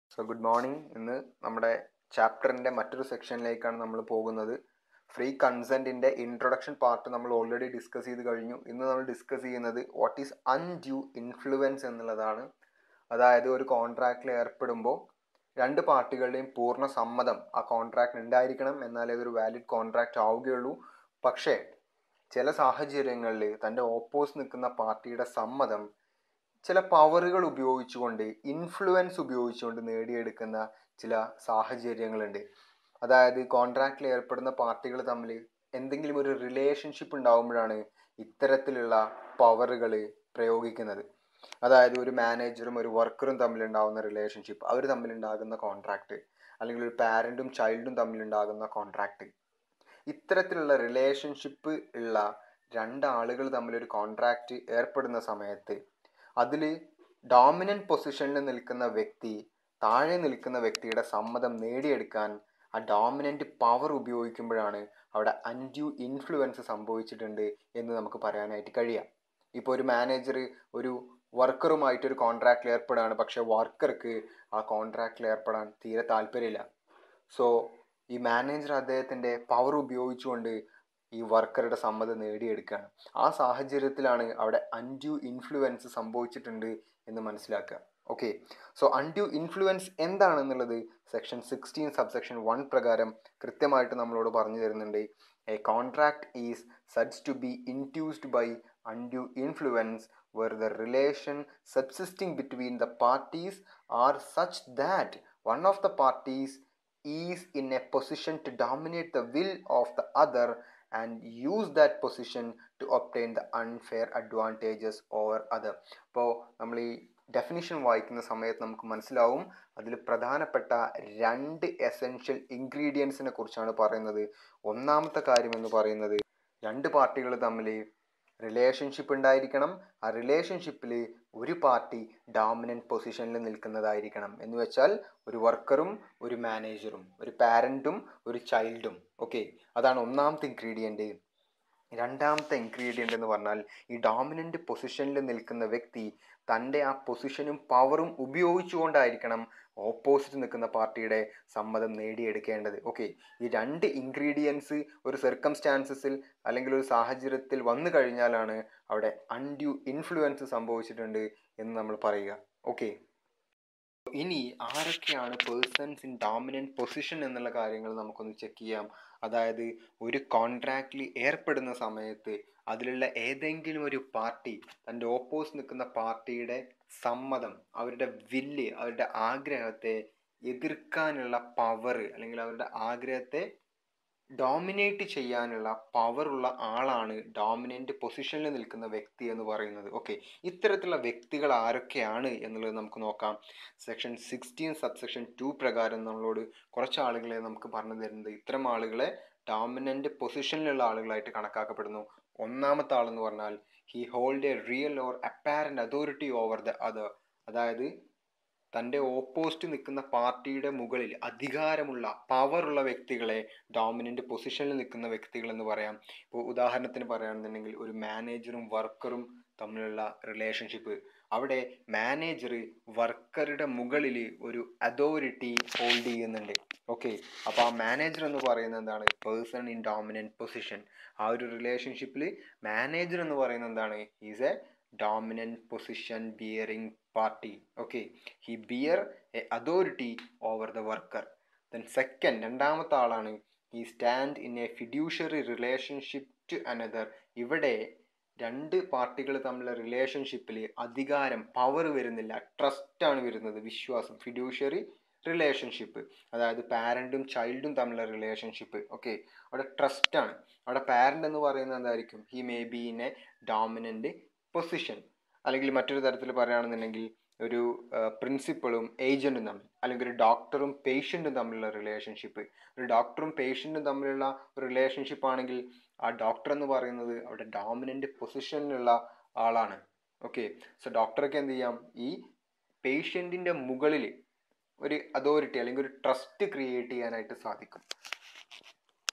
so good morning ഇന്ന് നമ്മുടെ ചാപ്റ്ററിൻ്റെ മറ്റൊരു സെക്ഷനിലേക്കാണ് നമ്മൾ പോകുന്നത് ഫ്രീ കൺസെൻറ്റിൻ്റെ ഇൻട്രൊഡക്ഷൻ പാർട്ട് നമ്മൾ ഓൾറെഡി ഡിസ്കസ് ചെയ്ത് കഴിഞ്ഞു ഇന്ന് നമ്മൾ ഡിസ്കസ് ചെയ്യുന്നത് വാട്ട് ഈസ് അൺഡ്യൂ ഇൻഫ്ലുവൻസ് എന്നുള്ളതാണ് അതായത് ഒരു കോൺട്രാക്റ്റിൽ ഏർപ്പെടുമ്പോൾ രണ്ട് പാർട്ടികളുടെയും പൂർണ്ണ സമ്മതം ആ കോൺട്രാക്റ്റിന് ഉണ്ടായിരിക്കണം എന്നാലേ അതൊരു വാലിഡ് കോൺട്രാക്റ്റ് ആവുകയുള്ളൂ പക്ഷേ ചില സാഹചര്യങ്ങളിൽ തൻ്റെ ഓപ്പോസ് നിൽക്കുന്ന പാർട്ടിയുടെ സമ്മതം ചില പവറുകൾ ഉപയോഗിച്ചുകൊണ്ട് ഇൻഫ്ലുവൻസ് ഉപയോഗിച്ചുകൊണ്ട് നേടിയെടുക്കുന്ന ചില സാഹചര്യങ്ങളുണ്ട് അതായത് കോൺട്രാക്റ്റിൽ ഏർപ്പെടുന്ന പാർട്ടികൾ തമ്മിൽ എന്തെങ്കിലും ഒരു റിലേഷൻഷിപ്പ് ഉണ്ടാകുമ്പോഴാണ് ഇത്തരത്തിലുള്ള പവറുകൾ പ്രയോഗിക്കുന്നത് അതായത് ഒരു മാനേജറും ഒരു വർക്കറും തമ്മിലുണ്ടാകുന്ന റിലേഷൻഷിപ്പ് അവർ തമ്മിലുണ്ടാകുന്ന കോൺട്രാക്റ്റ് അല്ലെങ്കിൽ ഒരു പാരൻറ്റും ചൈൽഡും തമ്മിലുണ്ടാകുന്ന കോൺട്രാക്റ്റ് ഇത്തരത്തിലുള്ള റിലേഷൻഷിപ്പ് ഉള്ള രണ്ടാളുകൾ തമ്മിലൊരു കോൺട്രാക്റ്റ് ഏർപ്പെടുന്ന സമയത്ത് അതിൽ ഡോമിനൻ്റ് പൊസിഷനിൽ നിൽക്കുന്ന വ്യക്തി താഴെ നിൽക്കുന്ന വ്യക്തിയുടെ സമ്മതം നേടിയെടുക്കാൻ ആ ഡോമിനൻ്റ് പവർ ഉപയോഗിക്കുമ്പോഴാണ് അവിടെ അൻഡ്യൂ ഇൻഫ്ലുവൻസ് സംഭവിച്ചിട്ടുണ്ട് എന്ന് നമുക്ക് പറയാനായിട്ട് കഴിയാം ഇപ്പോൾ ഒരു മാനേജർ ഒരു വർക്കറുമായിട്ട് ഒരു കോൺട്രാക്റ്റിൽ ഏർപ്പെടുകയാണ് പക്ഷേ വർക്കർക്ക് ആ കോൺട്രാക്റ്റിൽ ഏർപ്പെടാൻ തീരെ താല്പര്യമില്ല സോ ഈ മാനേജർ അദ്ദേഹത്തിൻ്റെ പവർ ഉപയോഗിച്ചുകൊണ്ട് ഈ വർക്കറുടെ സമ്മതം നേടിയെടുക്കുകയാണ് ആ സാഹചര്യത്തിലാണ് അവിടെ അൺഡ്യൂ ഇൻഫ്ലുവൻസ് സംഭവിച്ചിട്ടുണ്ട് എന്ന് മനസ്സിലാക്കുക ഓക്കെ സോ അൺഡ്യൂ ഇൻഫ്ലുവൻസ് എന്താണെന്നുള്ളത് സെക്ഷൻ സിക്സ്റ്റീൻ സബ്സെക്ഷൻ വൺ പ്രകാരം കൃത്യമായിട്ട് നമ്മളോട് പറഞ്ഞു തരുന്നുണ്ട് a contract is said to be induced by undue influence where the relation subsisting between the parties are such that one of the parties is in a position to dominate the will of the other and use that position to obtain the unfair advantages over other അപ്പോൾ നമ്മൾ ഈ definition വായിക്കുന്ന സമയത്ത് നമുക്ക് മനസ്സിലാവും അതിൽ പ്രധാനപ്പെട്ട രണ്ട് എസെൻഷ്യൽ ഇൻഗ്രീഡിയൻസിനെ കുറിച്ചാണ് പറയുന്നത് ഒന്നാമത്തെ കാര്യം എന്ന് പറയുന്നത് രണ്ട് പാർട്ടികൾ തമ്മിൽ റിലേഷൻഷിപ്പ് ഉണ്ടായിരിക്കണം ആ റിലേഷൻഷിപ്പിൽ ഒരു പാർട്ടി ഡോമിനൻറ്റ് പൊസിഷനിൽ നിൽക്കുന്നതായിരിക്കണം എന്ന് വെച്ചാൽ ഒരു വർക്കറും ഒരു മാനേജറും ഒരു പാരൻറ്റും ഒരു ചൈൽഡും ഓക്കെ അതാണ് ഒന്നാമത്തെ ഇൻഗ്രീഡിയൻറ്റ് രണ്ടാമത്തെ ഇൻഗ്രീഡിയൻ്റ് എന്ന് പറഞ്ഞാൽ ഈ ഡോമിനൻ്റ് പൊസിഷനിൽ നിൽക്കുന്ന വ്യക്തി തൻ്റെ ആ പൊസിഷനും പവറും ഉപയോഗിച്ചുകൊണ്ടായിരിക്കണം ഓപ്പോസിറ്റ് നിൽക്കുന്ന പാർട്ടിയുടെ സമ്മതം നേടിയെടുക്കേണ്ടത് ഓക്കെ ഈ രണ്ട് ഇൻഗ്രീഡിയൻസ് ഒരു സെർക്കംസ്റ്റാൻസസിൽ അല്ലെങ്കിൽ ഒരു സാഹചര്യത്തിൽ വന്നു കഴിഞ്ഞാലാണ് അവിടെ അൺഡ്യൂ ഇൻഫ്ലുവൻസ് സംഭവിച്ചിട്ടുണ്ട് എന്ന് നമ്മൾ പറയുക ഓക്കെ ഇനി ആരൊക്കെയാണ് പേഴ്സൺസ് ഇൻ ഡോമിനൻറ്റ് പൊസിഷൻ എന്നുള്ള കാര്യങ്ങൾ നമുക്കൊന്ന് ചെക്ക് ചെയ്യാം അതായത് ഒരു കോൺട്രാക്റ്റിൽ ഏർപ്പെടുന്ന സമയത്ത് അതിലുള്ള ഏതെങ്കിലും ഒരു പാർട്ടി തൻ്റെ ഓപ്പോസ് നിൽക്കുന്ന പാർട്ടിയുടെ സമ്മതം അവരുടെ വില്ല് അവരുടെ ആഗ്രഹത്തെ എതിർക്കാനുള്ള പവർ അല്ലെങ്കിൽ അവരുടെ ആഗ്രഹത്തെ ഡോമിനേറ്റ് ചെയ്യാനുള്ള പവറുള്ള ആളാണ് ഡോമിനൻ്റ് പൊസിഷനിൽ നിൽക്കുന്ന വ്യക്തി എന്ന് പറയുന്നത് ഓക്കെ ഇത്തരത്തിലുള്ള വ്യക്തികൾ ആരൊക്കെയാണ് എന്നുള്ളത് നമുക്ക് നോക്കാം സെക്ഷൻ സിക്സ്റ്റീൻ സബ്സെക്ഷൻ ടു പ്രകാരം നമ്മളോട് കുറച്ച് ആളുകളെ നമുക്ക് പറഞ്ഞു തരുന്നത് ഇത്തരം ആളുകളെ ഡോമിനൻ്റ് പൊസിഷനിലുള്ള ആളുകളായിട്ട് കണക്കാക്കപ്പെടുന്നു ഒന്നാമത്തെ ആളെന്ന് പറഞ്ഞാൽ he hold a real or apparent authority over the other അതായത് തൻ്റെ ഓപ്പോസിറ്റ് നിൽക്കുന്ന പാർട്ടിയുടെ മുകളിൽ അധികാരമുള്ള പവറുള്ള വ്യക്തികളെ ഡോമിനൻ്റ് പൊസിഷനിൽ നിൽക്കുന്ന വ്യക്തികൾ എന്ന് പറയാം ഇപ്പോൾ ഉദാഹരണത്തിന് പറയുകയാണെന്നുണ്ടെങ്കിൽ ഒരു മാനേജറും വർക്കറും തമ്മിലുള്ള റിലേഷൻഷിപ്പ് അവിടെ മാനേജർ വർക്കറുടെ മുകളിൽ ഒരു അതോറിറ്റി ഹോൾഡ് ചെയ്യുന്നുണ്ട് ഓക്കെ അപ്പോൾ ആ മാനേജർ എന്ന് പറയുന്നത് എന്താണ് പേഴ്സൺ ഇൻ ഡോമിനൻറ്റ് പൊസിഷൻ ആ ഒരു റിലേഷൻഷിപ്പിൽ മാനേജർ എന്ന് പറയുന്നത് എന്താണ് is a dominant position bearing party okay he bear a authority over the worker then second രണ്ടാമത്തെ ആളാണ് ഈ stand in a fiduciary relationship to another ഇവിടെ രണ്ട് പാർട്ടികൾ തമ്മിലുള്ള റിലേഷൻഷിപ്പിൽ അധികാരം പവർ വരുന്നില്ല ട്രസ്റ്റാണ് വരുന്നത് വിശ്വാസം ഫിഡ്യൂഷ്യറി റിലേഷൻഷിപ്പ് അതായത് പാരൻറ്റും ചൈൽഡും തമ്മിലുള്ള റിലേഷൻഷിപ്പ് ഓക്കെ അവിടെ ട്രസ്റ്റാണ് അവിടെ പാരൻ്റ് എന്ന് പറയുന്നത് എന്തായിരിക്കും he may be in a dominant position അല്ലെങ്കിൽ മറ്റൊരു തരത്തിൽ പറയുകയാണെന്നുണ്ടെങ്കിൽ ഒരു പ്രിൻസിപ്പളും ഏജൻറ്റും തമ്മിൽ അല്ലെങ്കിൽ ഒരു ഡോക്ടറും പേഷ്യൻറ്റും തമ്മിലുള്ള റിലേഷൻഷിപ്പ് ഒരു ഡോക്ടറും പേഷ്യൻറ്റും തമ്മിലുള്ള ഒരു റിലേഷൻഷിപ്പ് ആണെങ്കിൽ ആ ഡോക്ടർ എന്ന് പറയുന്നത് അവിടെ ഡോമിനൻ്റ് പൊസിഷനിലുള്ള ആളാണ് ഓക്കെ സോ ഡോക്ടർക്ക് എന്ത് ചെയ്യാം ഈ പേഷ്യൻറ്റിൻ്റെ മുകളിൽ ഒരു അതോറിറ്റി അല്ലെങ്കിൽ ഒരു ട്രസ്റ്റ് ക്രിയേറ്റ് ചെയ്യാനായിട്ട് സാധിക്കും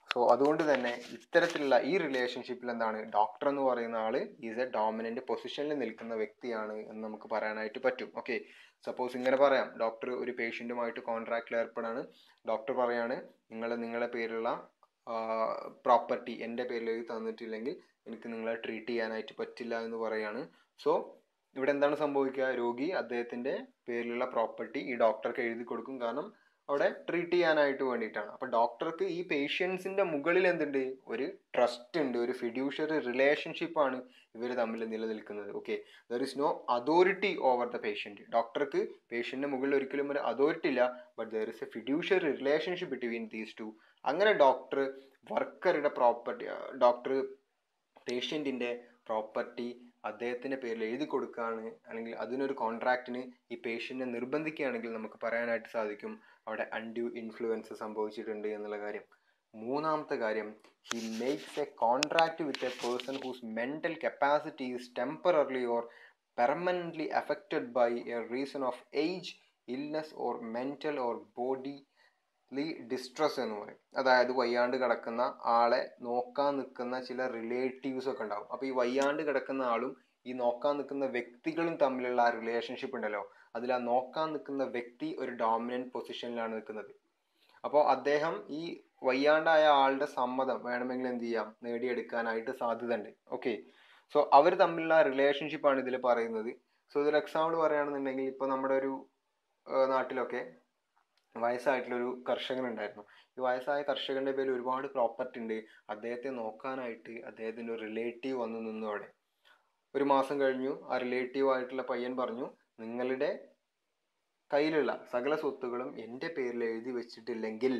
സോ അതുകൊണ്ട് തന്നെ ഇത്തരത്തിലുള്ള ഈ റിലേഷൻഷിപ്പിൽ എന്താണ് ഡോക്ടർ എന്ന് പറയുന്ന ആൾ ഈസ് എ ഡോമിനൻ്റ് പൊസിഷനിൽ നിൽക്കുന്ന വ്യക്തിയാണ് എന്ന് നമുക്ക് പറയാനായിട്ട് പറ്റും ഓക്കെ സപ്പോസ് ഇങ്ങനെ പറയാം ഡോക്ടർ ഒരു പേഷ്യൻറ്റുമായിട്ട് കോൺട്രാക്റ്റിൽ ഏർപ്പെടാണ് ഡോക്ടർ പറയാണ് നിങ്ങൾ നിങ്ങളുടെ പേരുള്ള പ്രോപ്പർട്ടി എൻ്റെ പേരിൽ എഴുതി തന്നിട്ടില്ലെങ്കിൽ എനിക്ക് നിങ്ങളെ ട്രീറ്റ് ചെയ്യാനായിട്ട് പറ്റില്ല എന്ന് പറയാണ് സോ ഇവിടെ എന്താണ് സംഭവിക്കുക രോഗി അദ്ദേഹത്തിൻ്റെ പേരിലുള്ള പ്രോപ്പർട്ടി ഈ ഡോക്ടർക്ക് എഴുതി കൊടുക്കും കാരണം അവിടെ ട്രീറ്റ് ചെയ്യാനായിട്ട് വേണ്ടിയിട്ടാണ് അപ്പോൾ ഡോക്ടർക്ക് ഈ പേഷ്യൻസിൻ്റെ മുകളിൽ എന്തുണ്ട് ഒരു ട്രസ്റ്റ് ഉണ്ട് ഒരു ഫിഡ്യൂഷ്യറി റിലേഷൻഷിപ്പാണ് ഇവർ തമ്മിൽ നിലനിൽക്കുന്നത് okay there is no authority over the patient ഡോക്ടർക്ക് പേഷ്യൻറ്റിൻ്റെ മുകളിൽ ഒരിക്കലും ഒരു അതോറിറ്റി ഇല്ല but there is a fiduciary relationship between these two അങ്ങനെ ഡോക്ടർ വർക്കറുടെ പ്രോപ്പർട്ടി ഡോക്ടർ പേഷ്യൻറ്റിൻ്റെ പ്രോപ്പർട്ടി അദ്ദേഹത്തിൻ്റെ പേരിൽ എഴുതി കൊടുക്കുകയാണ് അല്ലെങ്കിൽ അതിനൊരു കോൺട്രാക്റ്റിന് ഈ പേഷ്യൻറ്റിനെ നിർബന്ധിക്കുകയാണെങ്കിൽ നമുക്ക് പറയാനായിട്ട് സാധിക്കും അവിടെ അൺഡ്യൂ ഇൻഫ്ലുവൻസ് സംഭവിച്ചിട്ടുണ്ട് എന്നുള്ള കാര്യം മൂന്നാമത്തെ കാര്യം he makes a contract with a person whose mental capacity is temporarily or permanently affected by a reason of age illness or mental or bodily distress എന്ന് പറയും അതായത് വയ്യാണ്ട് കിടക്കുന്ന ആളെ നോക്കാൻ നിൽക്കുന്ന ചില റിലേറ്റീവ്സ് ഒക്കെ ഉണ്ടാവും അപ്പോൾ ഈ വയ്യാണ്ട് കിടക്കുന്ന ആളും ഈ നോക്കാൻ നിൽക്കുന്ന വ്യക്തികളും തമ്മിലുള്ള ആ റിലേഷൻഷിപ്പ് ഉണ്ടല്ലോ അതിൽ ആ നോക്കാൻ നിൽക്കുന്ന വ്യക്തി ഒരു ഡോമിനൻറ്റ് പൊസിഷനിലാണ് നിൽക്കുന്നത് അപ്പോൾ അദ്ദേഹം ഈ വയ്യാണ്ടായ ആളുടെ സമ്മതം വേണമെങ്കിൽ എന്ത് ചെയ്യാം നേടിയെടുക്കാനായിട്ട് സാധ്യതയുണ്ട് ഓക്കെ സോ അവർ തമ്മിലുള്ള റിലേഷൻഷിപ്പാണ് ഇതിൽ പറയുന്നത് സോ ഇതിൽ എക്സാമ്പിൾ പറയുകയാണെന്നുണ്ടെങ്കിൽ ഇപ്പോൾ നമ്മുടെ ഒരു നാട്ടിലൊക്കെ വയസ്സായിട്ടുള്ളൊരു കർഷകനുണ്ടായിരുന്നു ഈ വയസ്സായ കർഷകൻ്റെ പേരിൽ ഒരുപാട് പ്രോപ്പർട്ടി ഉണ്ട് അദ്ദേഹത്തെ നോക്കാനായിട്ട് അദ്ദേഹത്തിൻ്റെ ഒരു റിലേറ്റീവ് വന്നു നിന്നു അവിടെ ഒരു മാസം കഴിഞ്ഞു ആ റിലേറ്റീവ് ആയിട്ടുള്ള പയ്യൻ പറഞ്ഞു നിങ്ങളുടെ കയ്യിലുള്ള സകല സ്വത്തുകളും എൻ്റെ പേരിൽ എഴുതി വെച്ചിട്ടില്ലെങ്കിൽ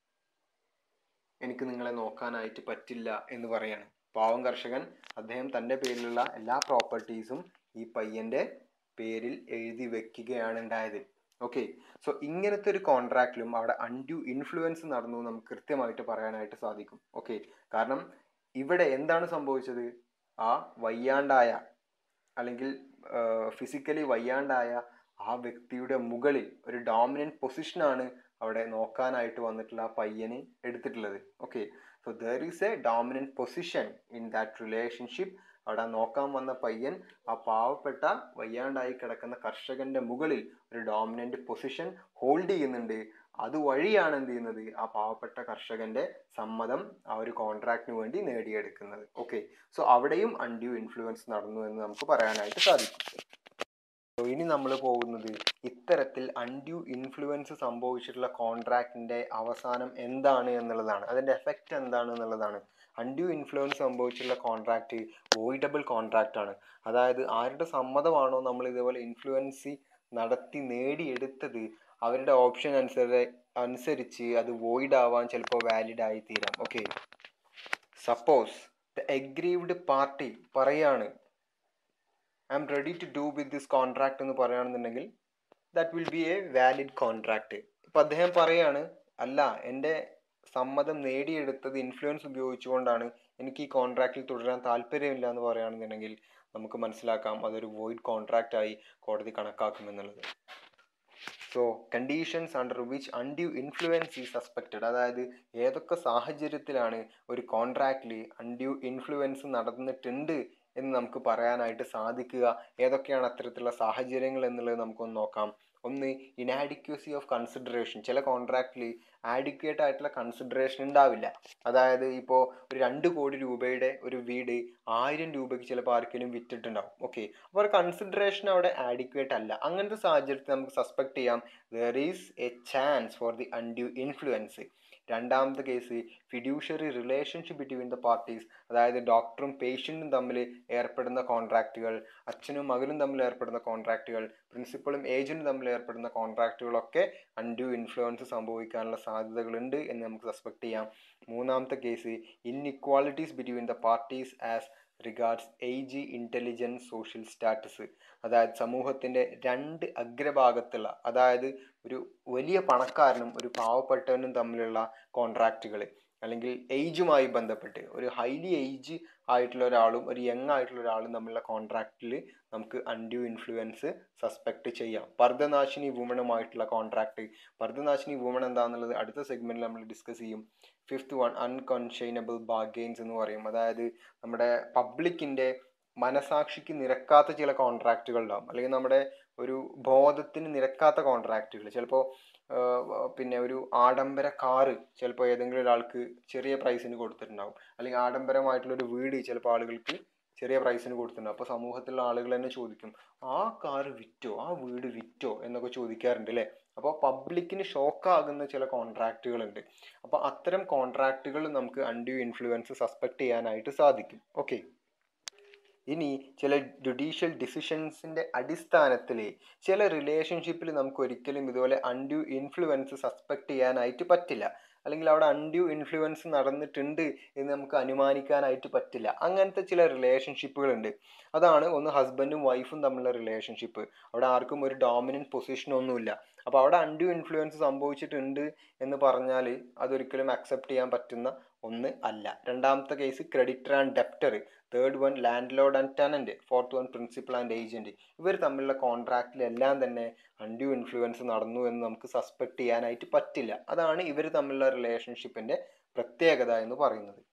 എനിക്ക് നിങ്ങളെ നോക്കാനായിട്ട് പറ്റില്ല എന്ന് പറയാണ് പാവം കർഷകൻ അദ്ദേഹം തൻ്റെ പേരിലുള്ള എല്ലാ പ്രോപ്പർട്ടീസും ഈ പയ്യൻ്റെ പേരിൽ എഴുതി വെക്കുകയാണ് ഉണ്ടായത് ഓക്കെ സോ ഇങ്ങനത്തെ ഒരു കോൺട്രാക്റ്റിലും അവിടെ അൺഡ്യൂ ഇൻഫ്ലുവൻസ് നടന്നു നമുക്ക് കൃത്യമായിട്ട് പറയാനായിട്ട് സാധിക്കും ഓക്കെ കാരണം ഇവിടെ എന്താണ് സംഭവിച്ചത് ആ വയ്യാണ്ടായ അല്ലെങ്കിൽ ഫിസിക്കലി വയ്യാണ്ടായ ആ വ്യക്തിയുടെ മുകളിൽ ഒരു ഡോമിനൻറ്റ് പൊസിഷനാണ് അവിടെ നോക്കാനായിട്ട് വന്നിട്ടുള്ള ആ പയ്യന് എടുത്തിട്ടുള്ളത് okay so there is a dominant position in that relationship അവിടെ നോക്കാൻ വന്ന പയ്യൻ ആ പാവപ്പെട്ട വയ്യാണ്ടായി കിടക്കുന്ന കർഷകന്റെ മുകളിൽ ഒരു ഡോമിനന്റ് പൊസിഷൻ ഹോൾഡ് ചെയ്യുന്നുണ്ട് അതുവഴിയാണ് എന്ത് ചെയ്യുന്നത് ആ പാവപ്പെട്ട കർഷകന്റെ സമ്മതം ആ ഒരു കോൺട്രാക്റ്റിന് വേണ്ടി നേടിയെടുക്കുന്നത് ഓക്കെ സോ അവിടെയും അൺഡ്യൂ ഇൻഫ്ലുവൻസ് നടന്നു എന്ന് നമുക്ക് പറയാനായിട്ട് സാധിക്കും ഇനി നമ്മൾ പോകുന്നത് ഇത്തരത്തിൽ അൺഡ്യൂ ഇൻഫ്ലുവൻസ് സംഭവിച്ചിട്ടുള്ള കോൺട്രാക്റ്റിന്റെ അവസാനം എന്താണ് എന്നുള്ളതാണ് അതിന്റെ എഫക്റ്റ് എന്താണ് എന്നുള്ളതാണ് അൺഡ്യൂ ഇൻഫ്ലുവൻസ് സംഭവിച്ചിട്ടുള്ള കോൺട്രാക്റ്റ് വോയിഡബിൾ കോൺട്രാക്റ്റ് ആണ് അതായത് ആരുടെ സമ്മതമാണോ നമ്മൾ ഇതേപോലെ ഇൻഫ്ലുവൻസി നടത്തി നേടിയെടുത്തത് അവരുടെ ഓപ്ഷൻ അനുസരി അനുസരിച്ച് അത് വോയിഡ് ആവാൻ ചിലപ്പോൾ വാലിഡ് ആയി തീരാം okay suppose the aggrieved party പറയാണ് I'm ready to do with this contract എന്ന് പറയുകയാണെന്നുണ്ടെങ്കിൽ that will be a valid contract ഇപ്പം അദ്ദേഹം പറയാണ് അല്ല എൻ്റെ സമ്മതം നേടിയെടുത്തത് ഇൻഫ്ലുവൻസ് ഉപയോഗിച്ചുകൊണ്ടാണ് എനിക്ക് ഈ കോൺട്രാക്റ്റിൽ തുടരാൻ താല്പര്യമില്ല എന്ന് പറയുകയാണെന്നുണ്ടെങ്കിൽ നമുക്ക് മനസ്സിലാക്കാം അതൊരു വോയിഡ് കോൺട്രാക്റ്റ് ആയി കോടതി കണക്കാക്കുമെന്നുള്ളത് so conditions under which undue influence is suspected അതായത് ഏതൊക്കെ സാഹചര്യത്തിലാണ് ഒരു കോൺട്രാക്റ്റിൽ അൺഡ്യൂ ഇൻഫ്ലുവൻസ് നടന്നിട്ടുണ്ട് എന്ന് നമുക്ക് പറയാനായിട്ട് സാധിക്കുക ഏതൊക്കെയാണ് അത്തരത്തിലുള്ള സാഹചര്യങ്ങൾ എന്നുള്ളത് നമുക്കൊന്ന് നോക്കാം ഒന്ന് ഇനാഡിക്വസി ഓഫ് കൺസിഡറേഷൻ ചില കോൺട്രാക്റ്റിൽ ആഡിക്വേറ്റ് ആയിട്ടുള്ള കൺസിഡറേഷൻ ഉണ്ടാവില്ല അതായത് ഇപ്പോൾ ഒരു രണ്ട് കോടി രൂപയുടെ ഒരു വീട് ആയിരം രൂപയ്ക്ക് ചിലപ്പോൾ ആർക്കെങ്കിലും വിറ്റിട്ടുണ്ടാവും ഓക്കെ അപ്പോൾ കൺസിഡറേഷൻ അവിടെ ആഡിക്വേറ്റ് അല്ല അങ്ങനത്തെ സാഹചര്യത്തിൽ നമുക്ക് സസ്പെക്ട് ചെയ്യാം there is a chance for the undue influence രണ്ടാമത്തെ case fiduciary relationship between the parties അതായത് ഡോക്ടറും പേഷ്യൻറ്റും തമ്മിൽ ഏർപ്പെടുന്ന കോൺട്രാക്റ്റുകൾ അച്ഛനും മകനും തമ്മിൽ ഏർപ്പെടുന്ന കോൺട്രാക്റ്റുകൾ പ്രിൻസിപ്പളും ഏജൻറ്റും തമ്മിൽ ഏർപ്പെടുന്ന കോൺട്രാക്റ്റുകളൊക്കെ അൺഡ്യൂ ഇൻഫ്ലുവൻസ് സംഭവിക്കാനുള്ള സാധ്യതകളുണ്ട് എന്ന് നമുക്ക് സസ്പെക്ട് ചെയ്യാം മൂന്നാമത്തെ case inequalities between the parties as regards age intelligence social status അതായത് സമൂഹത്തിൻ്റെ രണ്ട് അഗ്രഭാഗത്തുള്ള അതായത് ഒരു വലിയ പണക്കാരനും ഒരു പാവപ്പെട്ടവനും തമ്മിലുള്ള കോൺട്രാക്റ്റുകൾ അല്ലെങ്കിൽ ഏജുമായി ബന്ധപ്പെട്ട് ഒരു ഹൈലി ഏജ് ആയിട്ടുള്ള ഒരാളും ഒരു യങ് ആയിട്ടുള്ള ഒരാളും തമ്മിലുള്ള കോൺട്രാക്റ്റിൽ നമുക്ക് അൺഡ്യൂ ഇൻഫ്ലുവൻസ് സസ്പെക്ട് ചെയ്യാം പർദ്ദനാശിനി വുമണുമായിട്ടുള്ള കോൺട്രാക്ട് പർദ്ദനാശിനി വുമൺ എന്താണെന്നുള്ളത് അടുത്ത സെഗ്മെൻറ്റിൽ നമ്മൾ ഡിസ്കസ് ചെയ്യും ഫിഫ്ത്ത് വൺ അൺകൺഷൈനബിൾ ബാർഗെയിൻസ് എന്ന് പറയും അതായത് നമ്മുടെ പബ്ലിക്കിൻ്റെ മനസാക്ഷിക്ക് നിരക്കാത്ത ചില കോൺട്രാക്റ്റുകൾ ഉണ്ടാവും അല്ലെങ്കിൽ നമ്മുടെ ഒരു ബോധത്തിന് നിരക്കാത്ത കോൺട്രാക്റ്റുകൾ ചിലപ്പോൾ പിന്നെ ഒരു ആഡംബര കാറ് ചിലപ്പോൾ ഏതെങ്കിലും ഒരാൾക്ക് ചെറിയ പ്രൈസിന് കൊടുത്തിട്ടുണ്ടാവും അല്ലെങ്കിൽ ആഡംബരമായിട്ടുള്ള ഒരു വീട് ചിലപ്പോൾ ആളുകൾക്ക് ചെറിയ പ്രൈസിന് കൊടുത്തിട്ടുണ്ടാവും അപ്പോൾ സമൂഹത്തിലുള്ള ആളുകൾ തന്നെ ചോദിക്കും ആ കാറ് വിറ്റോ ആ വീട് വിറ്റോ എന്നൊക്കെ ചോദിക്കാറുണ്ട് അല്ലേ അപ്പോൾ പബ്ലിക്കിന് ഷോക്കാകുന്ന ചില കോൺട്രാക്റ്റുകളുണ്ട് അപ്പോൾ അത്തരം കോൺട്രാക്റ്റുകൾ നമുക്ക് അൺഡ്യൂ ഇൻഫ്ലുവൻസ് സസ്പെക്ട് ചെയ്യാനായിട്ട് സാധിക്കും ഓക്കെ ഇനി ചില ജുഡീഷ്യൽ ഡിസിഷൻസിൻ്റെ അടിസ്ഥാനത്തിൽ ചില റിലേഷൻഷിപ്പിൽ നമുക്ക് ഒരിക്കലും ഇതുപോലെ അൺഡ്യൂ ഇൻഫ്ലുവൻസ് സസ്പെക്ട് ചെയ്യാനായിട്ട് പറ്റില്ല അല്ലെങ്കിൽ അവിടെ അൺഡ്യൂ ഇൻഫ്ലുവൻസ് നടന്നിട്ടുണ്ട് എന്ന് നമുക്ക് അനുമാനിക്കാനായിട്ട് പറ്റില്ല അങ്ങനത്തെ ചില റിലേഷൻഷിപ്പുകളുണ്ട് അതാണ് ഒന്ന് ഹസ്ബൻഡും വൈഫും തമ്മിലുള്ള റിലേഷൻഷിപ്പ് അവിടെ ആർക്കും ഒരു ഡോമിനൻറ്റ് പൊസിഷനൊന്നുമില്ല അപ്പോൾ അവിടെ അൺഡ്യൂ ഇൻഫ്ലുവൻസ് സംഭവിച്ചിട്ടുണ്ട് എന്ന് പറഞ്ഞാൽ അതൊരിക്കലും അക്സെപ്റ്റ് ചെയ്യാൻ പറ്റുന്ന ഒന്ന് അല്ല രണ്ടാമത്തെ case creditor and debtor third one landlord and tenant fourth one principal and agent ഇവർ തമ്മിലുള്ള കോൺട്രാക്റ്റിലെല്ലാം തന്നെ അൺഡ്യൂ ഇൻഫ്ലുവൻസ് നടന്നു എന്ന് നമുക്ക് സസ്പെക്ട് ചെയ്യാനായിട്ട് പറ്റില്ല അതാണ് ഇവർ തമ്മിലുള്ള റിലേഷൻഷിപ്പിൻ്റെ പ്രത്യേകത എന്ന് പറയുന്നത്